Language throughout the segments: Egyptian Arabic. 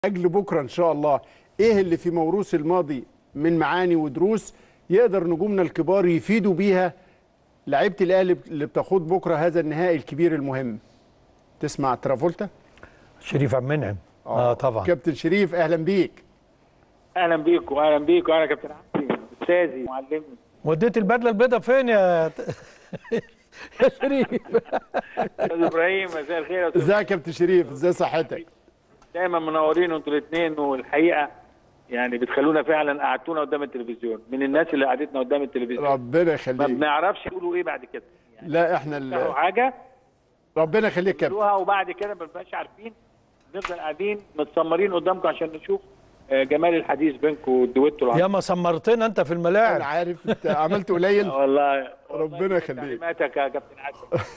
اجل بكره ان شاء الله ايه اللي في موروث الماضي من معاني ودروس يقدر نجومنا الكبار يفيدوا بيها لعيبه الاهلي اللي بتخوض بكره هذا النهائي الكبير المهم تسمع ترافولتا شريف عبد المنعم اه طبعا كابتن شريف اهلا بيك اهلا بيك واهلا بيك وانا كابتن عبدي استاذي معلمي وديت البدله البيضاء فين يا يا شريف استاذ ابراهيم مساء الخير يا أستاذ. ازيك يا كابتن شريف ازي صحتك دايما منورين انتوا الاثنين والحقيقه يعني بتخلونا فعلا قعدتونا قدام التلفزيون من الناس اللي قعدتنا قدام التلفزيون ربنا ما يخليك بنعرفش يقولوا ايه بعد كده يعني لا احنا يفتحوا ال- حاجه ربنا يخليك كابتن يقولوها وبعد كده ما بنبقاش عارفين نفضل قاعدين متسمرين قدامكم عشان نشوف آه، جمال الحديث بينكم والدويتو العظيم. يا ما سمرتنا انت في انا الملاعب عارف انت عملت قليل والله ربنا يخليك. تعليماتك يا كابتن عادل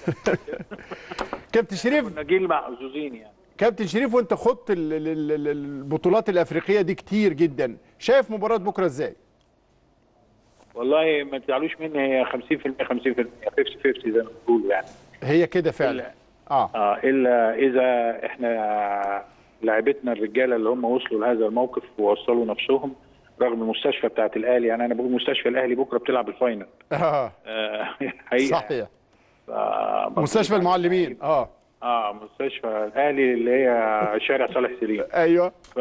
كابتن شريف كنا جيل محظوظين يعني كابتن شريف وانت خضت ال- ال- ال- ال- البطولات الافريقيه دي كتير جدا شايف مباراه بكره ازاي والله ما تزعلوش مني هي 50% 50% 50 50 زي ما بيقولوا يعني هي كده فعلا اه اه الا اذا احنا لاعبتنا الرجاله اللي هم وصلوا لهذا الموقف ووصلوا نفسهم رغم المستشفى بتاعت الاهلي يعني انا بقول مستشفى الاهلي بكره بتلعب الفاينل اه آه حقيقه صحيح ف- مستشفى المعلمين اه اه مستشفى الاهلي اللي هي شارع صالح سليم ايوه ف...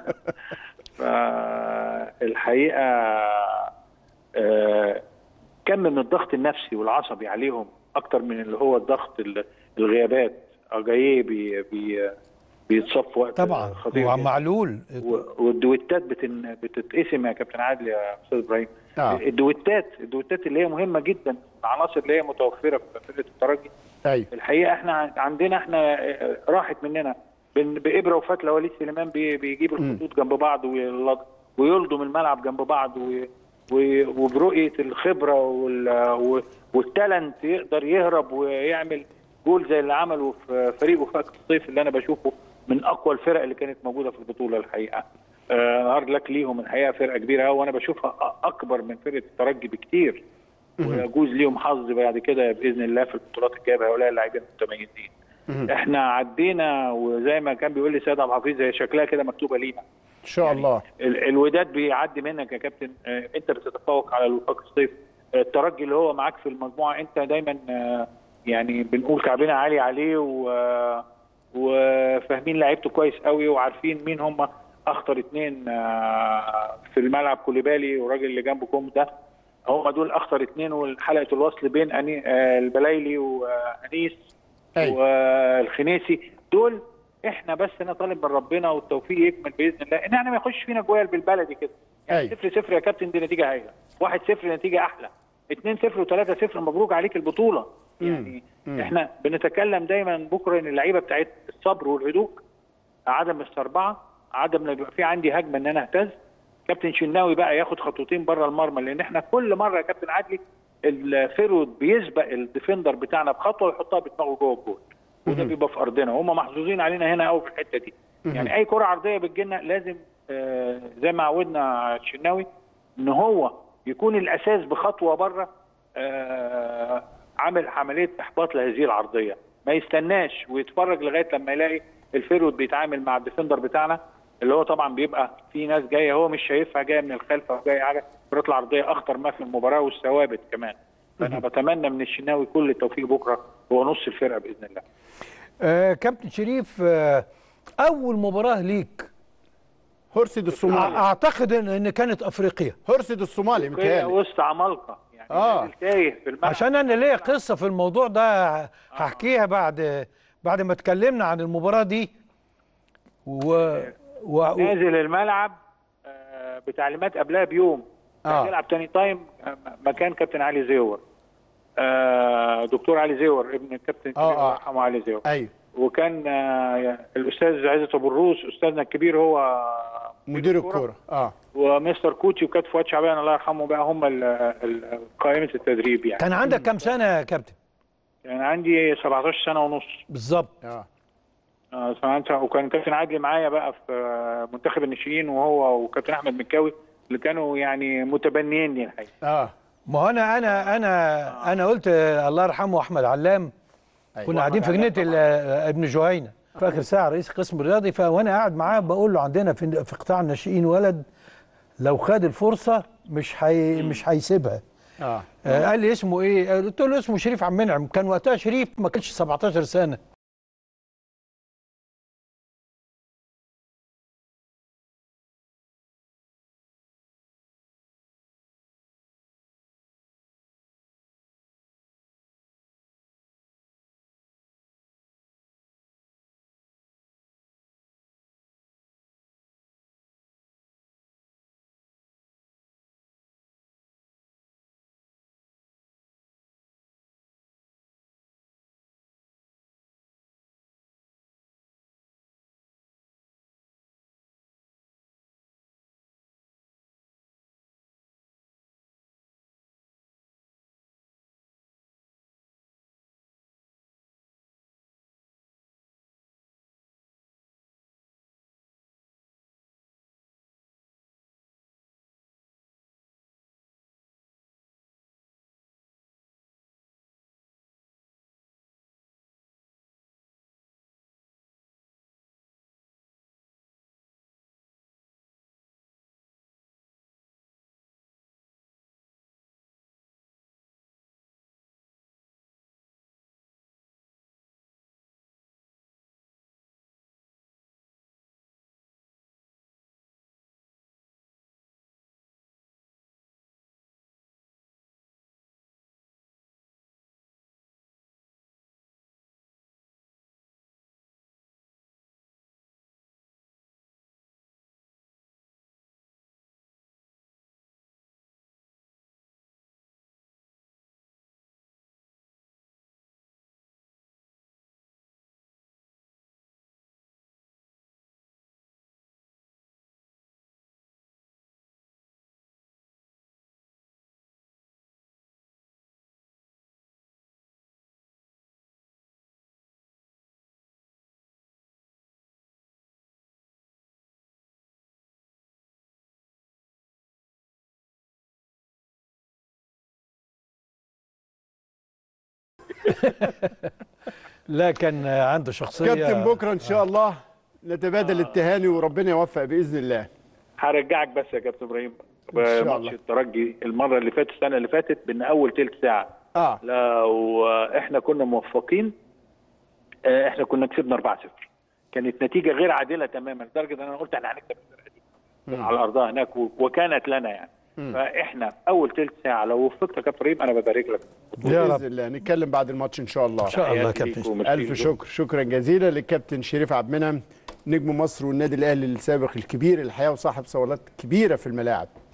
فالحقيقه آه، كم من الضغط النفسي والعصبي عليهم اكتر من اللي هو الضغط ال- الغيابات اجاييه بي بي بيتصف وقت طبعا خطير وعم جداً. معلول و- والدويتات بتن... بتتقسم يا كابتن عادل يا استاذ ابراهيم آه. الدويتات الدويتات اللي هي مهمه جدا العناصر اللي هي متوفره في فرقه الترجي ايوه الحقيقه احنا عن- عندنا احنا آه، راحت مننا بن- بابره وفتله وليد سليمان بي- بيجيب الخطوط جنب بعض ويلض- ويلضم الملعب جنب بعض و- و- وبرؤيه الخبره وال- و- والتالنت يقدر يهرب ويعمل جول زي اللي عمله في فريق وفاق الصيف اللي انا بشوفه من اقوى الفرق اللي كانت موجوده في البطوله الحقيقه هارد لك ليهم الحقيقه فرقه كبيره قوي وانا بشوفها أ- اكبر من فرقه الترجي بكتير ويجوز ليهم حظ بعد كده باذن الله في البطولات الجايه بهؤلاء اللاعبين المتميزين. احنا عدينا وزي ما كان بيقول لي سيد عبد الحفيظ هي شكلها كده مكتوبه لينا. ان شاء الله ال- الوداد بيعدي منك يا كابتن آه، انت بتتفوق على الوفاق الصيف آه، الترجي اللي هو معاك في المجموعه انت دايما آه، يعني بنقول كعبنا عالي عليه و آه، وفاهمين لعيبته كويس قوي وعارفين مين هم اخطر اثنين في الملعب كوليبالي والراجل اللي جنبه كوم ده هم دول اخطر اثنين وحلقه الوصل بين أني آه، البلايلي وانيس أيوة. والخنيسي دول احنا بس نطالب من ربنا والتوفيق يكمل باذن الله ان احنا ما يخش فينا جوال بالبلدي كده يعني أيوة. صفر صفر يا كابتن دي نتيجه هايله واحد صفر نتيجه احلى اتنين صفر وثلاثة صفر مبروك عليك البطوله يعني احنا بنتكلم دايما بكره ان اللعيبه بتاعت الصبر والهدوء عدم السربعه عدم ان يبقى في عندي هجمه ان انا اهتز كابتن شناوي بقى ياخد خطوتين بره المرمى لان احنا كل مره يا كابتن عدلي الفيرود بيسبق الديفندر بتاعنا بخطوه ويحطها بدماغه جوه الجول وده بيبقى في ارضنا هم محظوظين علينا هنا قوي في الحته دي يعني اي كره عرضيه بتجيلنا لازم آه، زي ما عودنا الشناوي ان هو يكون الاساس بخطوه بره آه، عامل عمليه احباط لهذه العرضيه ما يستناش ويتفرج لغايه لما يلاقي الفيرود بيتعامل مع الديفندر بتاعنا اللي هو طبعا بيبقى في ناس جايه هو مش شايفها جايه من الخلف او جايه حاجه الكرات العرضيه اخطر ما في المباراه والثوابت كمان فانا بتمنى من الشناوي كل التوفيق بكره هو نص الفرقه باذن الله آه كابتن شريف آه اول مباراه ليك هرسد الصومالي اعتقد ان إن كانت افريقيا هرسد الصومالي كده متهيألي وسط عمالقه يعني آه. نازل تايه في الملعب عشان انا ليا قصه في الموضوع ده هحكيها بعد بعد ما اتكلمنا عن المباراه دي و, و... و... نازل الملعب آه، بتعليمات قبلها بيوم آه. هيلعب تاني تايم آه، مكان كابتن علي زيور آه، دكتور علي زيور ابن الكابتن آه، الكبير آه. الله يرحمه علي زيور ايوه وكان آه، الاستاذ عزت ابو الروس استاذنا الكبير هو مدير الكوره اه ومستر كوتشي وكابتن فؤاد شعبان الله يرحمه بقى هم ال- ال- قائمه التدريب يعني كان عندك كام سنه يا كابتن كان عندي 17 سنه ونص بالظبط اه آه، سمعت وكان كابتن عادل معايا بقى في آه، منتخب الناشئين وهو وكابتن احمد مكاوي اللي كانوا يعني متبنيين لي الحقيقه اه ما هو انا انا انا انا قلت آه، الله يرحمه احمد علام أيوة. كنا قاعدين في جنينه ال- آه، ابن جهينه في اخر ساعه رئيس القسم الرياضي فوانا قاعد معاه بقول له عندنا في في قطاع الناشئين ولد لو خد الفرصه مش حي مش هيسيبها اه آه قال لي اسمه ايه قلت له اسمه شريف عبد المنعم كان وقتها شريف ما كانش 17 سنه لا كان عنده شخصيه كابتن بكره ان شاء الله نتبادل التهاني وربنا يوفق باذن الله هرجعك بس يا كابتن ابراهيم شاء الله. ماتش الترجي المره اللي فاتت السنه اللي فاتت بان اول ثلث ساعه اه لو احنا كنا موفقين آه، احنا كنا كسبنا 4-0 كانت نتيجه غير عادله تماما لدرجه ان انا قلت احنا هنكسب الفرقه دي على ارضها هناك و- وكانت لنا يعني فاحنا اول ثلث ساعه لو وفقت يا كابتن ابراهيم انا ببارك لك يا رب باذن الله نتكلم بعد الماتش ان شاء الله ان شاء الله يا تحياتي ليك كابتن وميرسي الف لكم. شكر شكرا جزيلا للكابتن شريف عبد المنعم نجم مصر والنادي الاهلي السابق الكبير الحقيقه وصاحب صولات كبيره في الملاعب